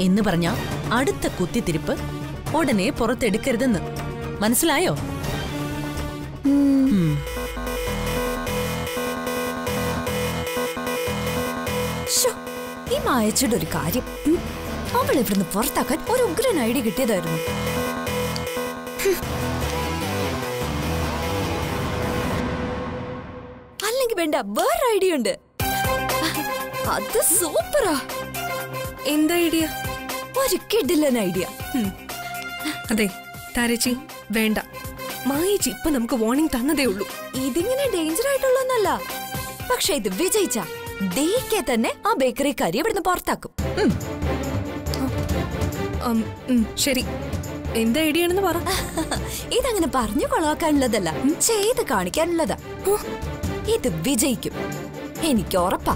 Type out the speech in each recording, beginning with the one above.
എന്ന് പറഞ്ഞ അടുത്ത കുത്തിത്തിരിപ്പ് ഉടനെ പുറത്തെടുക്കരുതെന്ന് മനസ്സിലായോ ഉം. ശ്ശോ, ഈ മായച്ചയുടെ ഒരു കാര്യം ഉം. അവളെ ഇവിടുന്ന് പുറത്താക്കാൻ ഒരു ഉഗ്രൻ ഐഡിയ കിട്ടിയതായിരുന്നു ഹും. അല്ലെങ്കിൽ വേണ്ട വേറെ ഐഡിയ ഉണ്ട് അത് സൂപ്പറാ എന്താ ഐഡിയ ഒരു കിടിലൻ ഐഡിയ അതെ താരച്ചി വേണ്ട മായേച്ചി ഇപ്പൊ നമുക്ക് വാർണിംഗ് തന്നതേ ഉള്ളൂ ഇതിങ്ങനെ ഡേഞ്ചർ ആയിട്ടുള്ളൊന്നല്ല പക്ഷെ ഇത് വിജയിച്ച ദേക്കെ തന്നെ ആ ബേക്കറിക്കാരി ഇവിടുന്ന് പുറത്താക്കും ഉം. ഉം, ഉം, ശരി എന്താ ഐഡിയ ആണെന്ന് പറ ഇതങ്ങനെ പറഞ്ഞു കൊളവാക്കാനുള്ളതല്ല ചെയ്ത് കാണിക്കാനുള്ളതാ ഉം. ഇത് വിജയിക്കും എനിക്ക് ഉറപ്പാ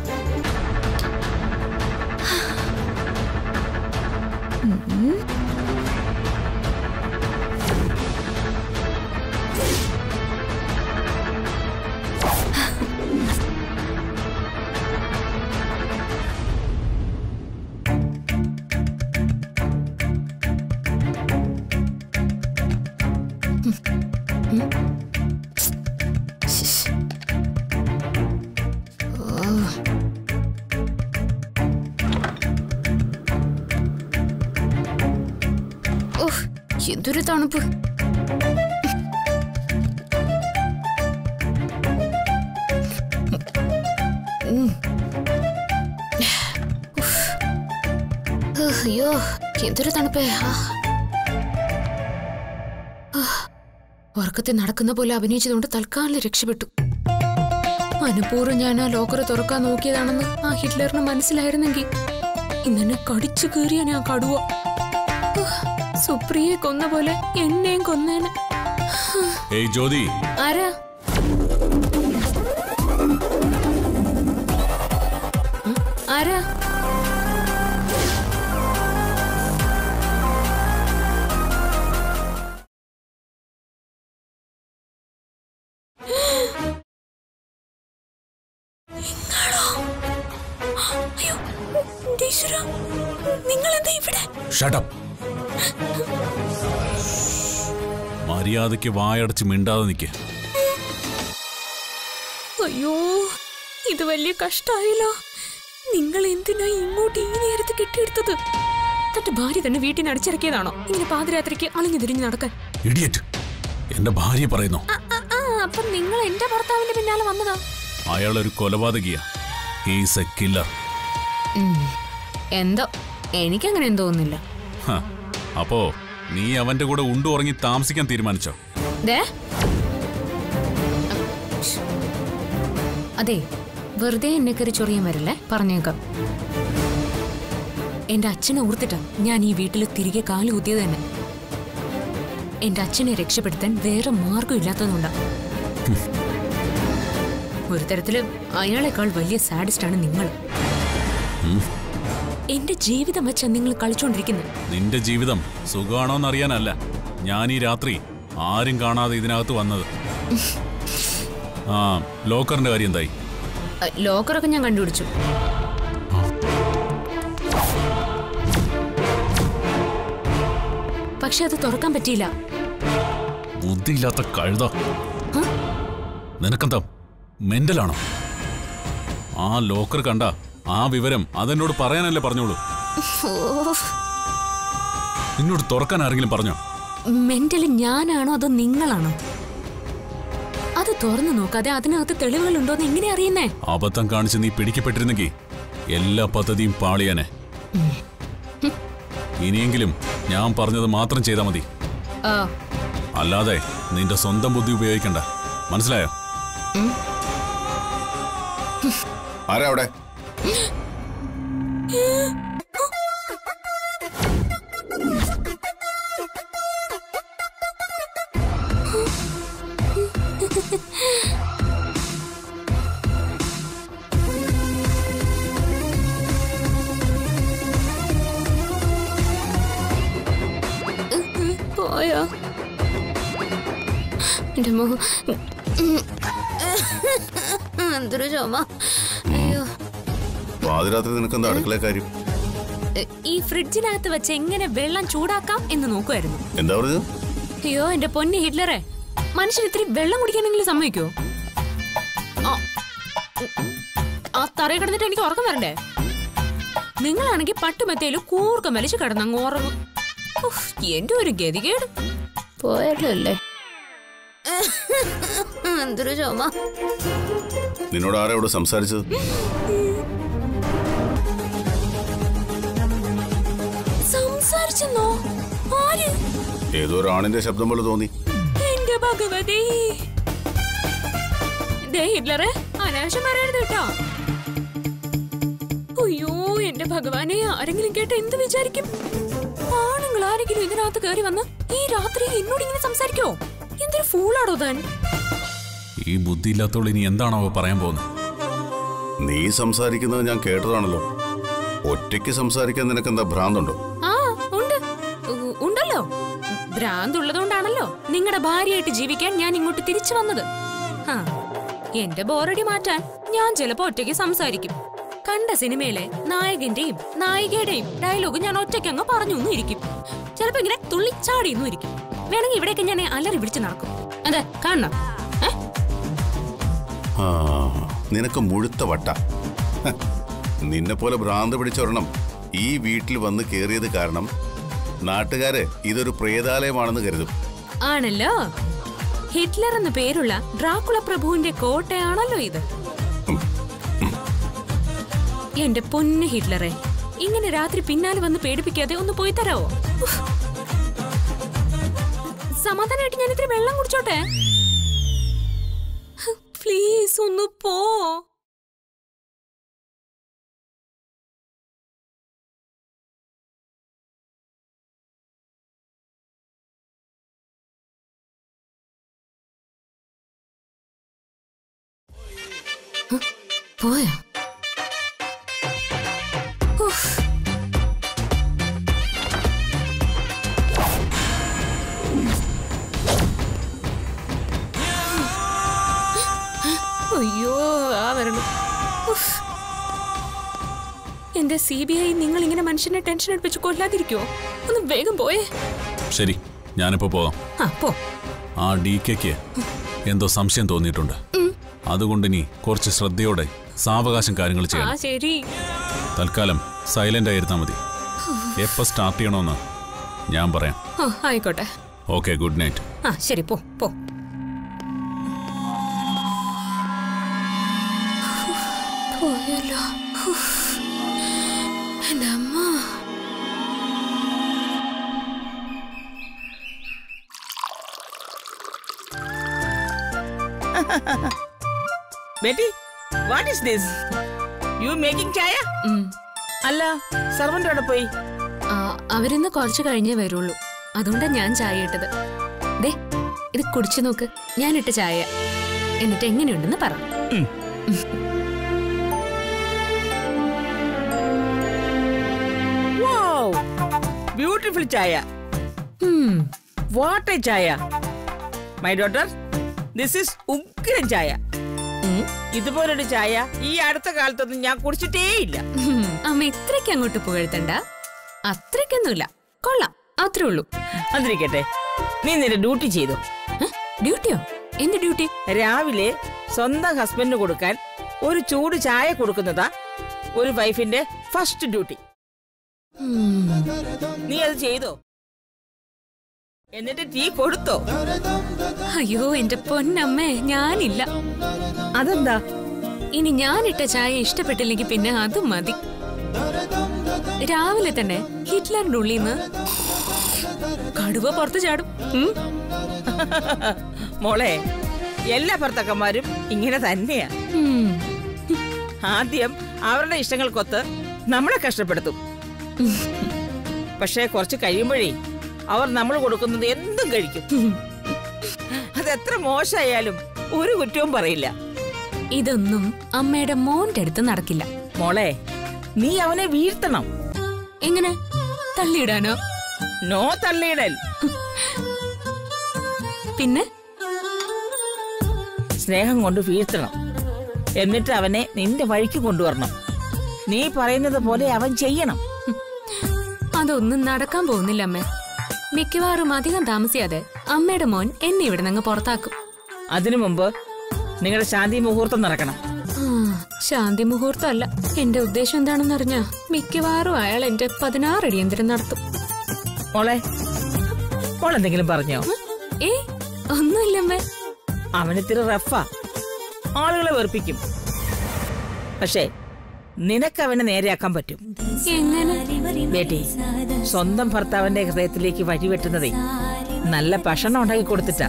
ഉം. ഓഹ് എന്തൊരു തണുപ്പ് ഉം. ഉഫ്. ഉഹ്, അയ്യോ എന്തൊരു തണുപ്പേ ആ. ഉഹ്. ഉറക്കത്തിൽ നടക്കുന്ന പോലെ അഭിനയിച്ചതുകൊണ്ട് തൽക്കാലം രക്ഷപ്പെട്ടു മനഃപൂർവ്വം ഞാൻ ആ ലോക്കർ തുറക്കാൻ നോക്കിയതാണെന്ന് ആ ഹിറ്റ്ലറിന് മനസ്സിലായിരുന്നെങ്കിൽ ഇന്നെ കടിച്ചു കീറിയ ഞാൻ കടുവ ഉഹ്, സുപ്രിയെ കൊന്ന പോലെ എന്നെയും കൊന്നേനെ ഏയ് ജ്യോതി ആരാ ഉം, ആരാ നിങ്ങൾ എന്താ ഇവിടെ ഷട്ടപ്പ് മര്യാദയ്ക്ക് വായടച്ച് മിണ്ടാതെ നിൽക്ക് അയ്യോ ഇത് വലിയ കഷ്ടായല്ലോ നിങ്ങൾ എന്തിനാ ഇങ്ങോട്ട് ഈ നേരത്ത് കെട്ടിയെടുത്തത് തന്റെ ഭാര്യ തന്നെ വീട്ടിൽ നിന്ന് അടിച്ചിറക്കിയതാണോ ഇങ്ങനെ പാതിരാത്രിക്ക് അളിഞ്ഞു തിരിഞ്ഞു നടക്കാൻ ഇഡിയറ്റ് എന്റെ ഭാര്യ പറയുന്നു ആ, ആ, ആ, അപ്പൊ നിങ്ങൾ എന്റെ ഭർത്താവിന്റെ പിന്നാലെ വന്നതാ അയാൾ ഒരു കൊലപാതകിയ ഹീസ് എ കില്ലർ എന്തോ എനിക്കങ്ങനെ തോന്നുന്നില്ല അപ്പോ നീ അവന്റെ കൂടെ ഉണ്ടു ഉറങ്ങി താമസിക്കാൻ തീരുമാനിച്ചോ ദേ. അതെ വെറുതെ എന്നെ കയറി ചൊറിയാൻ വരില്ലേ പറഞ്ഞേക്കാം എന്റെ അച്ഛനെ ഓർത്തിട്ടാ ഞാൻ ഈ വീട്ടിൽ തിരികെ കാല് കുത്തിയത് തന്നെ എന്റെ അച്ഛനെ രക്ഷപ്പെടുത്താൻ വേറെ മാർഗം ഇല്ലാത്തതുകൊണ്ടാ ഒരു തരത്തില് അയാളെക്കാൾ വലിയ സാഡിസ്റ്റാണ് നിങ്ങൾ എന്റെ ജീവിതം വെച്ചാ നിങ്ങൾ കളിച്ചോണ്ടിരിക്കുന്നത് നിന്റെ ജീവിതം സുഖമാണോന്നറിയാനല്ല ഞാൻ ഈ രാത്രി ആരും കാണാതെ ഇതിനകത്ത് വന്നത് ആ ലോക്കറിന്റെ കാര്യം എന്തായി അ, ലോക്കറൊക്കെ ഞാൻ കണ്ടുപിടിച്ചു പക്ഷെ അത് തുറക്കാൻ പറ്റിയില്ല ബുദ്ധിയില്ലാത്ത കഴുത നിനക്കെന്താ മെന്റലാണോ ആ ലോക്കർ കണ്ട ആ വിവരം അതെന്നോട് പറയാനല്ലേ പറഞ്ഞോളൂ നിന്നോട് തുറക്കാൻ ആരെങ്കിലും പറഞ്ഞോ മെന്റലി ഞാനാണോ അതോ നിങ്ങളാണോ അത് തുറന്നു നോക്കാതെ അതിനകത്ത് തെളിവുകളുണ്ടോന്ന് എങ്ങനെ അറിയുന്നേ അബദ്ധം കാണിച്ച് നീ പിടിക്കപ്പെട്ടിരുന്നെങ്കിൽ എല്ലാ പദ്ധതിയും പാളിയാനെ ഇനിയെങ്കിലും ഞാൻ പറഞ്ഞത് മാത്രം ചെയ്താൽ മതി ആ, അല്ലാതെ നിന്റെ സ്വന്തം ബുദ്ധി ഉപയോഗിക്കണ്ട മനസ്സിലായോ ആരാ അവിടെ പോയോ എന്റെ മുഖം എന്തൊരു ചുമ അയ്യോ പാതിരാത്രി നിനക്ക് എന്താ അടുക്കള കാര്യം എ, ഈ ഫ്രിഡ്ജിനകത്ത് വെച്ച് എങ്ങനെ വെള്ളം ചൂടാക്കാം എന്ന് നോക്കുമായിരുന്നു എന്താ പറഞ്ഞത് അയ്യോ എന്റെ പൊന്നി ഹിറ്റ്ലറെ മനുഷ്യൻ ഇത്തിരി വെള്ളം കുടിക്കാനെങ്കിലും സമ്മതിക്കോ ആ, ആ തറയിൽ കിടന്നിട്ട് എനിക്ക് ഉറക്കം വരണ്ടേ നിങ്ങളാണെങ്കിൽ പട്ടുമെത്തയില് കൂർക്കം വലിച്ചു കിടന്നങ്ങ് ഉറങ്ങും ഉഫ്, എന്റെ ഒരു ഗതികേട് പോയല്ലോ അല്ലേ എന്തൊരു ചുമ നിന്നോട് ആരാ ഇവിടെ സംസാരിച്ചത് സംസാരിച്ചെന്നോ ആര് ഏതോ ഒരു ആണിന്റെ ശബ്ദം പോലെ തോന്നി എന്റെ ഭഗവതി ദേ ഹിറ്റ്ലറെ അനാവശ്യം പറയരുത് കേട്ടോ അയ്യോ എന്റെ ഭഗവാനെ ആരെങ്കിലും കേട്ട എന്ത് വിചാരിക്കും ആണുങ്ങൾ ആരെങ്കിലും ഇതിനകത്ത് കയറി വന്ന് ഈ രാത്രി എന്നോട് ഇങ്ങനെ സംസാരിക്കോ എന്തൊരു ഫൂളാടോ താൻ ഈ ബുദ്ധിയില്ലാത്തോൾ ഇനി എന്താണോ അവ പറയാൻ പോകുന്നത് നീ സംസാരിക്കുന്നത് ഞാൻ കേട്ടതാണല്ലോ ഒറ്റയ്ക്ക് സംസാരിക്കാൻ നിനക്കെന്താ ഭ്രാന്തുണ്ടോ ആ ഉണ്ട് ഉ- ഉണ്ടല്ലോ ഭ്രാന്തുള്ളതുകൊണ്ടാണല്ലോ നിങ്ങളുടെ ഭാര്യയായിട്ട് ജീവിക്കാൻ ഞാൻ ഇങ്ങോട്ട് തിരിച്ചു വന്നത് ആ എന്റെ ബോറടി മാറ്റാൻ ഞാൻ ചിലപ്പോ ഒറ്റയ്ക്ക് സംസാരിക്കും കണ്ട സിനിമയിലെ നായകന്റെയും നായികയുടെയും ഡയലോഗ് ഞാൻ ഒറ്റയ്ക്ക് അങ്ങ് പറഞ്ഞു ഒന്നും ഇരിക്കും ചിലപ്പോ ഇങ്ങനെ തുള്ളിച്ചാടി ഒന്നും ഇരിക്കും വേണമെങ്കിൽ ഇവിടെയൊക്കെ ഞാൻ അലറി പിടിച്ച് നടക്കും അതെ കാണണം ഏ? ആ നിനക്ക് മുഴുത്ത വട്ട ഹ, നിന്നെ പോലെ ഭ്രാന്ത് പിടിച്ചൊരെണ്ണം ഈ വീട്ടിൽ വന്ന് കേറിയത് കാരണം നാട്ടുകാര് ഇതൊരു പ്രേതാലയമാണെന്ന് കരുതും ആണല്ലോ ഹിറ്റ്ലർ എന്ന പേരുള്ള ഡ്രാക്കുള പ്രഭുവിന്റെ കോട്ടയാണല്ലോ ഇത് എന്റെ പൊന്ന് ഹിറ്റ്ലറെ ഇങ്ങനെ രാത്രി പിന്നാലെ വന്ന് പേടിപ്പിക്കാതെ ഒന്ന് പോയി തരാവോ ഉഫ്. സമാധാനമായിട്ട് ഞാൻ ഇത്തിരി വെള്ളം കുടിച്ചോട്ടെ പ്ലീസ് ഒന്ന് പോ പോയോ ഉഫ്. അയ്യോ ആ വരണം ഉഫ്. എന്റെ സി ബി ഐ നിങ്ങൾ ഇങ്ങനെ മനുഷ്യനെ ടെൻഷൻ എടുപ്പിച്ച് കൊല്ലാതിരിക്കോ ഒന്ന് വേഗം പോയേ ശരി ഞാനിപ്പോ പോവാം ആ പോ ആ ഡി കെക്ക് എന്തോ സംശയം തോന്നിയിട്ടുണ്ട് അതുകൊണ്ട് ഇനി കുറച്ച് ശ്രദ്ധയോടെ സാവകാശം കാര്യങ്ങൾ ആ ചെയ്യണം ശരി തൽക്കാലം സൈലന്റ് ആയിരുന്നാ മതി എപ്പോ സ്റ്റാർട്ട് ചെയ്യണമെന്ന് ഞാൻ പറയാം ആ ആയിക്കോട്ടെ ഓക്കെ ഗുഡ് നൈറ്റ് ആ ശരി പോ പോ പോയല്ലോ ഉഫ്. എന്റെ അമ്മ ബേട്ടി what is this you making ചായ അല്ല സർവന്റ് അവിടെ പോയി ആ, അവരിന്ന് കുറച്ച് കഴിഞ്ഞേ വരുള്ളൂ അതുകൊണ്ടാ ഞാൻ ചായ ഇട്ടത് ദേ ഇത് കുടിച്ചു നോക്ക് ഞാനിട്ട ചായ എന്നിട്ട് എങ്ങനെയുണ്ടെന്ന് പറ ബ്യൂട്ടിഫുൾ ചായ ഉം, വാട്ട് എ ചായ മൈ ഡോട്ടർ ദിസ് ഇസ് ഉഗ്രൻ ചായ ഉം, ഇതുപോലൊരു ചായ ഈ അടുത്ത കാലത്തൊന്നും ഞാൻ കുടിച്ചിട്ടേ ഇല്ല ഉം. അമ്മ ഇത്രയ്ക്ക് അങ്ങോട്ട് പുകഴ്ത്തണ്ട അത്രയ്ക്കൊന്നുമില്ല കൊള്ളാം അത്രേ ഉള്ളൂ അതിരിക്കട്ടെ നീ നിന്റെ ഡ്യൂട്ടി ചെയ്തു ഹ? ഡ്യൂട്ടിയോ എന്ത് ഡ്യൂട്ടി രാവിലെ സ്വന്തം ഹസ്ബൻഡിന് കൊടുക്കാൻ ഒരു ചൂട് ചായ കൊടുക്കുന്നതാ ഒരു വൈഫിന്റെ ഫസ്റ്റ് ഡ്യൂട്ടി നീ അത് ചെയ്തോ എന്നിട്ട് ടീ കൊടുത്തോ അയ്യോ എന്റെ പൊന്നമ്മേ ഞാനില്ല അതെന്താ ഇനി ഞാനിട്ട ചായ ഇഷ്ടപ്പെട്ടില്ലെങ്കിൽ പിന്നെ അതും മതി രാവിലെ തന്നെ ഹിറ്റ്ലറിന്റെ ഉള്ളിൽ നിന്ന് കടുവ പുറത്തു ചാടും ഉം. മോളെ എല്ലാ ഭർത്താക്കന്മാരും ഇങ്ങനെ തന്നെയാ ഉം. ആദ്യം അവരുടെ ഇഷ്ടങ്ങൾക്കൊത്ത് നമ്മളെ കഷ്ടപ്പെടുത്തും പക്ഷേ കുറച്ച് കഴിയുമ്പോഴേ അവർ നമ്മൾ കൊടുക്കുന്നത് എന്തും കഴിക്കും അതെത്ര മോശമായാലും ഒരു കുറ്റവും പറയില്ല ഇതൊന്നും അമ്മയുടെ മോന്റെ അടുത്ത് നടക്കില്ല മോളെ നീ അവനെ വീഴ്ത്തണം എങ്ങനെ തള്ളിയിടാനോ നോ തള്ളിയിടൽ പിന്നെ സ്നേഹം കൊണ്ട് വീഴ്ത്തണം എന്നിട്ട് അവനെ നിന്റെ വഴിക്ക് കൊണ്ടുവരണം നീ പറയുന്നത് പോലെ അവൻ ചെയ്യണം അതൊന്നും നടക്കാൻ പോകുന്നില്ല അമ്മേ മിക്കവാറും അധികം താമസിയാതെ അമ്മയുടെ മോൻ എന്നെ ഇവിടെ നിന്ന് പുറത്താക്കും അതിനു മുമ്പ് നിങ്ങളുടെ ശാന്തി മുഹൂർത്തം നടക്കണം ആ, ശാന്തി മുഹൂർത്തം അല്ല എന്റെ ഉദ്ദേശം എന്താണെന്ന് അറിഞ്ഞാ മിക്കവാറും അയാൾ എന്റെ പതിനാറ് അടിയന്തരം നടത്തും മോളെ മോൾ എന്തെങ്കിലും പറഞ്ഞോ ഏ ഒന്നുമില്ലമ്മേ അവനിത്തിരി റഫാ ആളുകളെ വെറുപ്പിക്കും പക്ഷേ നിനക്ക് അവനെ നേരെയാക്കാൻ പറ്റും എങ്ങനെ ബേട്ടി സ്വന്തം ഭർത്താവിന്റെ ഹൃദയത്തിലേക്ക് വഴിവെട്ടുന്നതേ നല്ല ഭക്ഷണം ഉണ്ടാക്കി കൊടുത്തിട്ടാ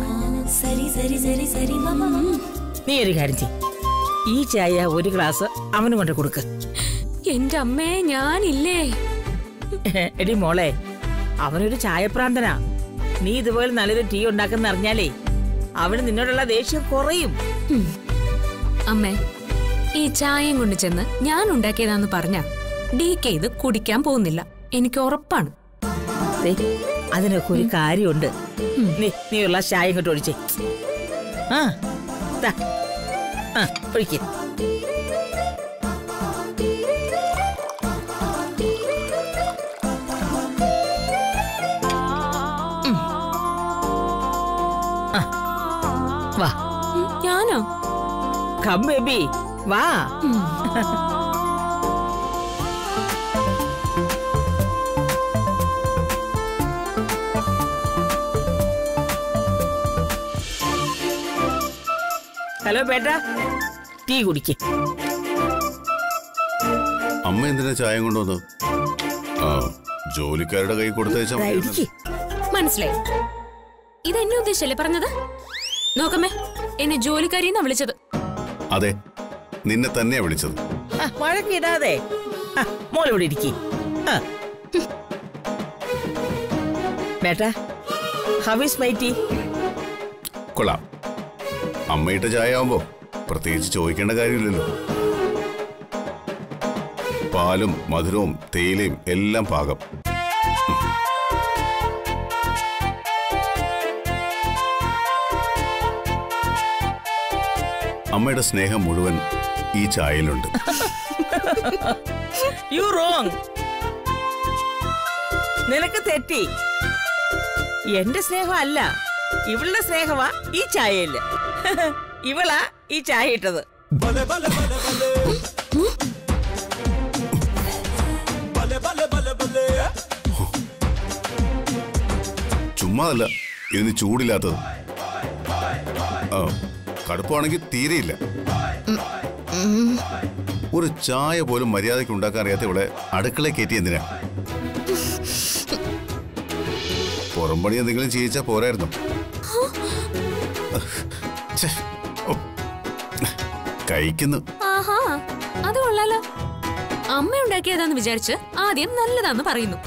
നീ ഒരു കാര്യം ചെയ് ഈ ചായ ഒരു ഗ്ലാസ് അവന് കൊണ്ട് കൊടുക്ക് എന്റെ അമ്മേ ഞാനില്ലേ എടി മോളെ അവനൊരു ചായപ്രാന്തനാ നീ ഇതുപോലെ നല്ലൊരു ടീ ഉണ്ടാക്കുന്ന അറിഞ്ഞാലേ അവന് നിന്നോടുള്ള ദേഷ്യം കുറയും ഉം. അമ്മേ ഈ ചായയും കൊണ്ട് ചെന്ന് ഞാൻ ഉണ്ടാക്കിയതാന്ന് പറഞ്ഞ ഡി കെ ഇത് കുടിക്കാൻ പോകുന്നില്ല എനിക്ക് ഉറപ്പാണ് ദേ, അതിനൊക്കെ ഒരു കാര്യമുണ്ട് നീ നീ ഉള്ള ചായ ഇങ്ങോട്ട് ഒഴിച്ചേ ആ ദാ. ആ ഒഴിക്ക് ഉം. ആ. വാ ഉം, ഞാനോ കം ബേബി വാ ഹലോ ബേട്ട ടീ കുടിക്ക് അമ്മ എന്തിനാ ചായം കൊണ്ടുവന്നു ആ ജോലിക്കാരുടെ കൈ കൊടുത്തയച്ചാ ദാ മതിയായിരുന്നല്ലോ. ഇരിക്ക്. മനസ്സിലായി ഇത് എന്നെ ഉദ്ദേശിച്ചല്ലേ പറഞ്ഞത് നോക്കമ്മേ എന്നെ ജോലിക്കാരിന്നാ വിളിച്ചത് അതെ നിന്നെ തന്നെയാ വിളിച്ചത് ആ, വഴക്കിടാതെ ആ, മോൾ ഇവിടെ ഇരിക്കി ബേട്ട ഹവിസ് മൈ ടീ കൊള്ളാം അമ്മയിട്ട ചായ ആവുമ്പോ പ്രത്യേകിച്ച് ചോദിക്കേണ്ട കാര്യമില്ലല്ലോ പാലും മധുരവും തേയിലയും എല്ലാം പാകം അമ്മയുടെ സ്നേഹം മുഴുവൻ ഈ ചായയിലുണ്ട് യു റോങ് നിനക്ക് തെറ്റി എന്റെ സ്നേഹം അല്ല ഇവളുടെ സ്നേഹമാ ഈ ചായയില് ഇവളാ ഈ ചായ ഇട്ടത് ചുമ്മാതല്ല ഇതിന് ചൂടില്ലാത്തത് ആ കടുപ്പാണെങ്കിൽ തീരെയില്ല ഒരു ചായ പോലും മര്യാദയ്ക്ക് ഉണ്ടാക്കാൻ അറിയാത്ത ഇവിടെ അടുക്കള കയറ്റി എന്തിനാ പുറംപണി എന്തെങ്കിലും ചെയ്യിച്ചാ പോരായിരുന്നു ഛെ, ഓ. കഴിക്കുന്നു ആഹാ അത് കൊള്ളാലോ അമ്മ ഉണ്ടാക്കിയതാന്ന് വിചാരിച്ച് ആദ്യം നല്ലതാന്ന് പറയുന്നു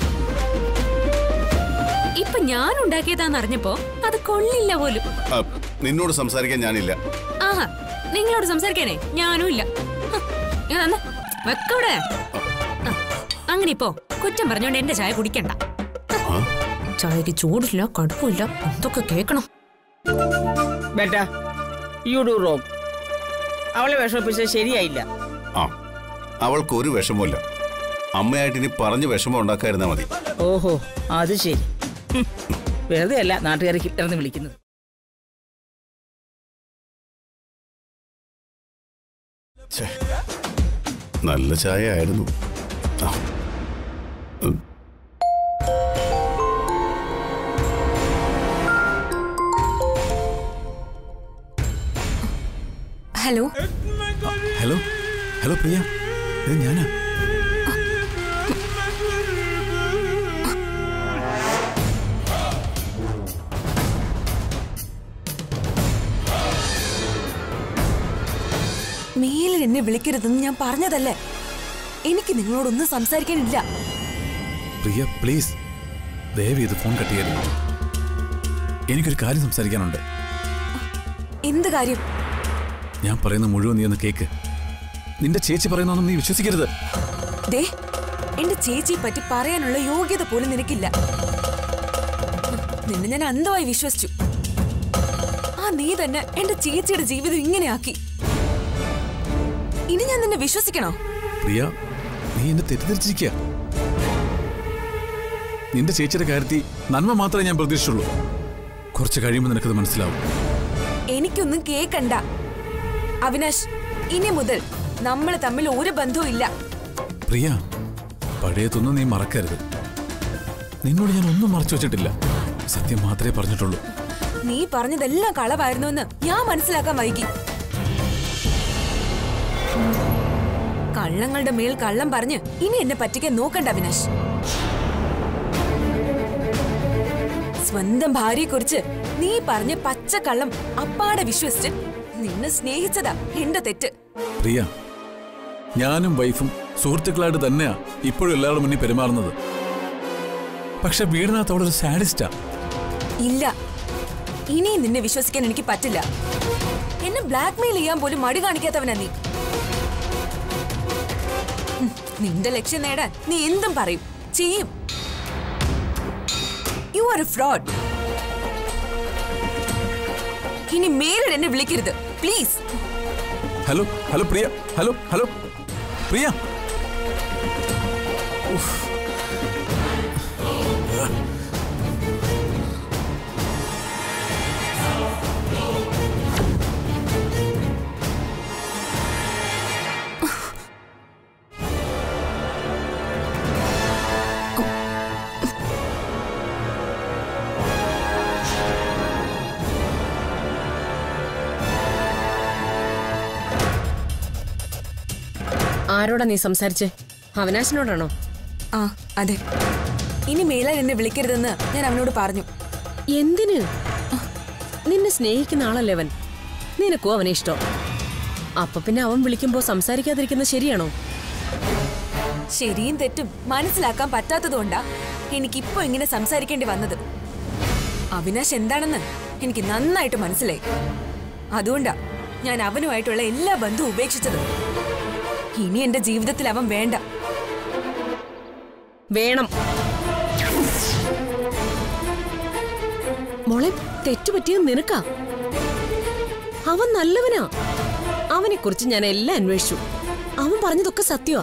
ഇപ്പൊ ഞാൻ ഉണ്ടാക്കിയതാന്ന് അറിഞ്ഞപ്പോ അത് കൊള്ളില്ല പോലും ആ, നിന്നോട് സംസാരിക്കാൻ ഞാനില്ല ആഹാ നിങ്ങളോട് സംസാരിക്കാനേ ഞാനും ഇല്ല ഹ്, ഇങ്ങ് വന്ന്. വെക്കവിടെ ആ, അങ്ങനെ ഇപ്പോ കുറ്റം പറഞ്ഞോണ്ട് എന്റെ ചായ കുടിക്കണ്ട ആ? ചായക്ക് ചൂടില്ല കടുപ്പില്ല എന്തൊക്കെ കേക്കണം ബേട്ട യു ഡു റോങ് അവളെ വിഷമിപ്പിച്ചത് ശരിയായില്ല ആ അവൾക്ക് ഒരു വിഷമമില്ല അമ്മയായിട്ട് ഇനി പറഞ്ഞ് വിഷമം ഉണ്ടാക്കാതിരുന്നാ മതി ഓഹോ അത് ശരി ഹും. വെറുതെ അല്ല നാട്ടുകാർക്ക് ഇറന്ന് വിളിക്കുന്നത് ഛെ, നല്ല ചായ ആയിരുന്നു ആ. ഉം. ഹലോ ഹലോ ഹലോ പ്രിയ ഇത് ഞാനാ മേലിൽ എന്നെ വിളിക്കരുതെന്ന് ഞാൻ പറഞ്ഞതല്ലേ എനിക്ക് നിങ്ങളോടൊന്നും സംസാരിക്കാനില്ല പ്രിയ പ്ലീസ് ദയവ് ഇത് ഫോൺ കട്ട് ചെയ്യരുത് എനിക്കൊരു കാര്യം സംസാരിക്കാനുണ്ട് എന്ത് കാര്യം ഞാൻ പറയുന്ന മുഴുവൻ നീ ഒന്ന് കേക്ക് നിന്റെ ചേച്ചി പറയുന്നൊന്നും നീ വിശ്വസിക്കരുത് ദേ എന്റെ ചേച്ചിയെ പറ്റി പറയാനുള്ള യോഗ്യത പോലും നിനക്കില്ല നിന്നെ ഞാൻ അന്ധമായി വിശ്വസിച്ചു ആ നീ തന്നെ എന്റെ ചേച്ചിയുടെ ജീവിതം ഇങ്ങനെയാക്കി ഇനി ഞാൻ നിന്നെ വിശ്വസിക്കണോ പ്രിയ നീ എന്നെ തെറ്റിദ്ധരിച്ചിരിക്കുക നിന്റെ ചേച്ചിയുടെ കാര്യത്തിൽ നന്മ മാത്രമേ ഞാൻ പ്രതീക്ഷിച്ചുള്ളൂ കുറച്ച് കഴിയുമ്പോൾ നിനക്കത് മനസ്സിലാവും എനിക്കൊന്നും കേക്കണ്ട അവിനാശ് ഇനി മുതൽ നമ്മൾ തമ്മിൽ ഒരു ബന്ധവും ഇല്ല പ്രിയ പഴയതൊന്നും നീ മറക്കരുത് നിന്നോട് ഞാൻ ഒന്നും മറച്ചു വെച്ചിട്ടില്ല സത്യം മാത്രമേ പറഞ്ഞിട്ടുള്ളൂ നീ പറഞ്ഞതെല്ലാം കളവായിരുന്നു എന്ന് ഞാൻ മനസ്സിലാക്കാൻ വൈകി കള്ളങ്ങളുടെ മേൽ കള്ളം പറഞ്ഞ് ഇനി എന്നെ പറ്റിക്കാൻ നോക്കണ്ട അവിനാശ് സ്വന്തം ഭാര്യയെ കുറിച്ച് നീ പറഞ്ഞ പച്ചക്കള്ളം അപ്പാടെ വിശ്വസിച്ച് നിന്നെ സ്നേഹിച്ചതാ എന്റെ തെറ്റ് പ്രിയ ഞാനും വൈഫും സുഹൃത്തുക്കളായിട്ട് തന്നെയാ ഇപ്പോഴും എല്ലാവരുടെ മുന്നിൽ പെരുമാറുന്നത് പക്ഷെ വീടിനകത്ത് അവളൊരു സാഡിസ്റ്റാ ഇല്ല ഇനിയും നിന്നെ വിശ്വസിക്കാൻ എനിക്ക് പറ്റില്ല എന്നെ ബ്ലാക്ക്മെയിൽ ചെയ്യാൻ പോലും മടി കാണിക്കാത്തവനാ നീ ഉം, നിന്റെ ലക്ഷ്യം നേടാൻ നീ എന്തും പറയും ചെയ്യും യു ആർ എ ഫ്രോഡ് ഇനി മേലിൽ എന്നെ വിളിക്കരുത് please hello hello Priya hello hello Priya ഉഫ്. ആരോടാ നീ സംസാരിച്ചേ അവനാശിനോടാണോ ആ അതെ ഇനി മേലാൽ എന്നെ വിളിക്കരുതെന്ന് ഞാൻ അവനോട് പറഞ്ഞു എന്തിന് നിന്നെ സ്നേഹിക്കുന്ന ആളല്ലേ അവൻ നിനക്കോ അവനെ ഇഷ്ടം അപ്പൊ പിന്നെ അവൻ വിളിക്കുമ്പോ സംസാരിക്കാതിരിക്കുന്നത് ശരിയാണോ ശരിയും തെറ്റും മനസ്സിലാക്കാൻ പറ്റാത്തതുകൊണ്ടാ എനിക്കിപ്പോ ഇങ്ങനെ സംസാരിക്കേണ്ടി വന്നത് അവിനാശ് എന്താണെന്ന് എനിക്ക് നന്നായിട്ട് മനസ്സിലായി അതുകൊണ്ടാ ഞാൻ അവനുമായിട്ടുള്ള എല്ലാ ബന്ധവും ഉപേക്ഷിച്ചത് ഇനി എന്റെ ജീവിതത്തിൽ അവൻ വേണ്ട വേണം മോളെ തെറ്റുപറ്റിയത് നിനക്കാ അവൻ നല്ലവനാ അവനെ കുറിച്ച് ഞാൻ എല്ലാം അന്വേഷിച്ചു അവൻ പറഞ്ഞതൊക്കെ സത്യമാ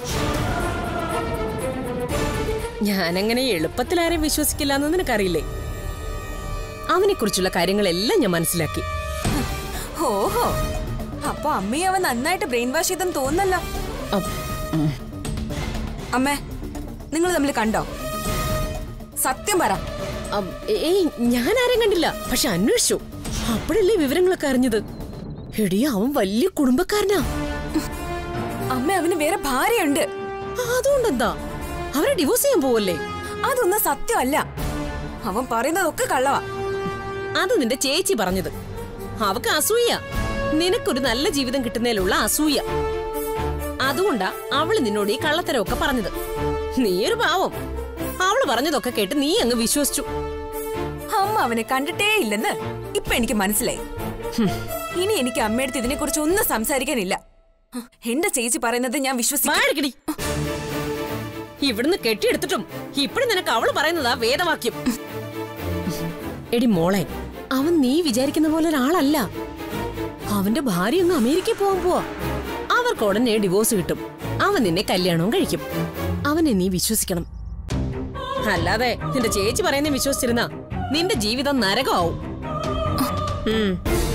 ഞാനങ്ങനെ എളുപ്പത്തിൽ ആരെയും വിശ്വസിക്കില്ല എന്ന് നിനക്കറിയില്ലേ അവനെ കുറിച്ചുള്ള കാര്യങ്ങളെല്ലാം ഞാൻ മനസ്സിലാക്കി ഓഹോ അപ്പൊ അമ്മയെ അവൻ നന്നായിട്ട് ബ്രെയിൻ വാഷ് ചെയ്തെന്ന് തോന്നല്ലോ അപ്പ് അമ്മേ നിങ്ങൾ തമ്മിൽ കണ്ടോ സത്യം പറ അം, ഏയ് ഞാൻ ആരും കണ്ടില്ല പക്ഷെ അന്വേഷിച്ചു അപ്പോഴല്ലേ വിവരങ്ങളൊക്കെ അറിഞ്ഞത് എടി അവൻ വലിയ കുടുംബക്കാരനാ അമ്മ അവന് വേറെ ഭാര്യയുണ്ട് അതുകൊണ്ടെന്താ അവരെ ഡിവോഴ്സ് ചെയ്യാൻ പോവല്ലേ അതൊന്നും സത്യമല്ല അവൻ പറയുന്നതൊക്കെ കള്ളവാ അത് നിന്റെ ചേച്ചി പറഞ്ഞത് അവക്ക് അസൂയ നിനക്കൊരു നല്ല ജീവിതം കിട്ടുന്നതിലുള്ള അസൂയ അതുകൊണ്ടാ അവള് നിന്നോട് ഈ കള്ളത്തരമൊക്കെ പറഞ്ഞത് നീ ഒരു പാവം അവള് പറഞ്ഞതൊക്കെ കേട്ട് നീ അങ്ങ് വിശ്വസിച്ചു അമ്മ അവനെ കണ്ടിട്ടേ ഇല്ലെന്ന് ഇപ്പൊ എനിക്ക് മനസ്സിലായി ഇനി എനിക്ക് അമ്മയടുത്ത് ഇതിനെ കുറിച്ച് ഒന്നും സംസാരിക്കാനില്ല എന്റെ ചേച്ചി പറയുന്നത് ഞാൻ വിശ്വസിക്കും മാടിക്കടി ഇവിടുന്ന് കെട്ടിയെടുത്തിട്ടും ഇപ്പഴും നിനക്ക് അവള് പറയുന്നതാ വേദവാക്യം എടി മോളെ അവൻ നീ വിചാരിക്കുന്ന പോലെ ഒരാളല്ല അവന്റെ ഭാര്യ അങ്ങ് അമേരിക്കയിൽ പോകാൻ പോവാ അവർക്ക് ഉടനെ ഡിവോഴ്സ് കിട്ടും അവൻ നിന്നെ കല്യാണവും കഴിക്കും അവനെ നീ വിശ്വസിക്കണം അല്ലാതെ നിന്റെ ചേച്ചി പറയുന്ന വിശ്വസിച്ചിരുന്ന നിന്റെ ജീവിതം നരകമാവും ഉം.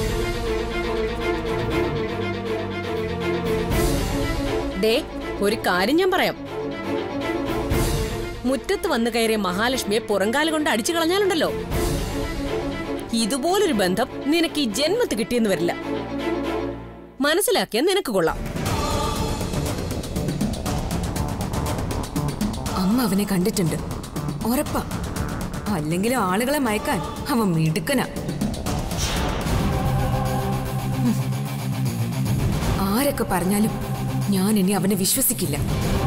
ദേ ഒരു കാര്യം ഞാൻ പറയാം മുറ്റത്ത് വന്നു കയറിയ മഹാലക്ഷ്മിയെ പുറങ്കാല കൊണ്ട് അടിച്ചു കളഞ്ഞാലുണ്ടല്ലോ ഇതുപോലൊരു ബന്ധം നിനക്ക് ഈ ജന്മത്ത് കിട്ടിയെന്ന് വരില്ല മനസ്സിലാക്കിയാൽ നിനക്ക് കൊള്ളാം അമ്മ അവനെ കണ്ടിട്ടുണ്ട് ഉറപ്പാ അല്ലെങ്കിലും ആളുകളെ മയക്കാൻ അവൻ മിടുക്കനാ ഉം. ആരൊക്കെ പറഞ്ഞാലും ഞാൻ ഇനി അവനെ വിശ്വസിക്കില്ല